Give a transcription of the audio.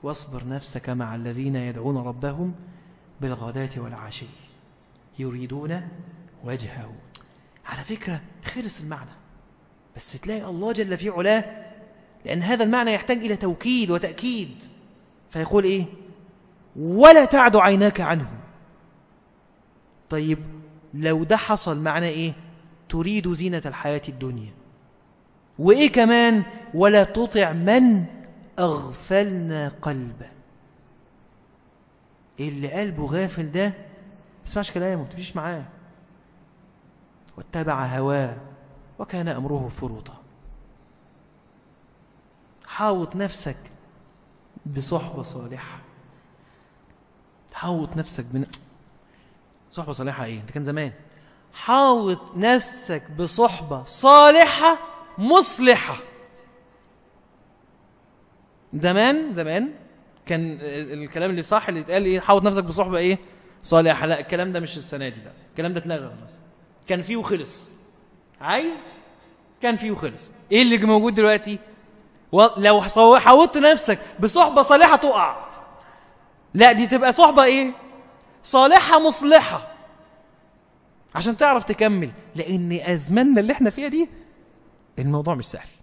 واصبر نفسك مع الذين يدعون ربهم بالغداة والعشي يريدون وجهه على فكرة خلص المعنى بس تلاقي الله جل في علاه لأن هذا المعنى يحتاج إلى توكيد وتأكيد فيقول إيه ولا تعد عيناك عنه طيب لو ده حصل معنى إيه تريد زينة الحياة الدنيا وإيه كمان ولا تطع من أغفلنا قلبه اللي قلبه غافل ده ما تسمعش كلامه ما تمشيش معاه واتبع هواه وكان أمره فرطا حاوط نفسك بصحبة صالحة حاوط نفسك بن... صحبة صالحة ايه؟ ده كان زمان حاوط نفسك بصحبة صالحة مصلحة زمان زمان كان الكلام اللي صح اللي اتقال ايه حاوط نفسك بصحبة ايه صالحة لا الكلام ده مش السنة دي لا الكلام ده اتلغى خلاص كان فيه وخلص عايز كان فيه وخلص ايه اللي موجود دلوقتي و- لو صو- حاولت نفسك بصحبة صالحة تقع لا دي تبقى صحبة ايه صالحة مصلحة عشان تعرف تكمل لان ازماننا اللي احنا فيها دي الموضوع مش سهل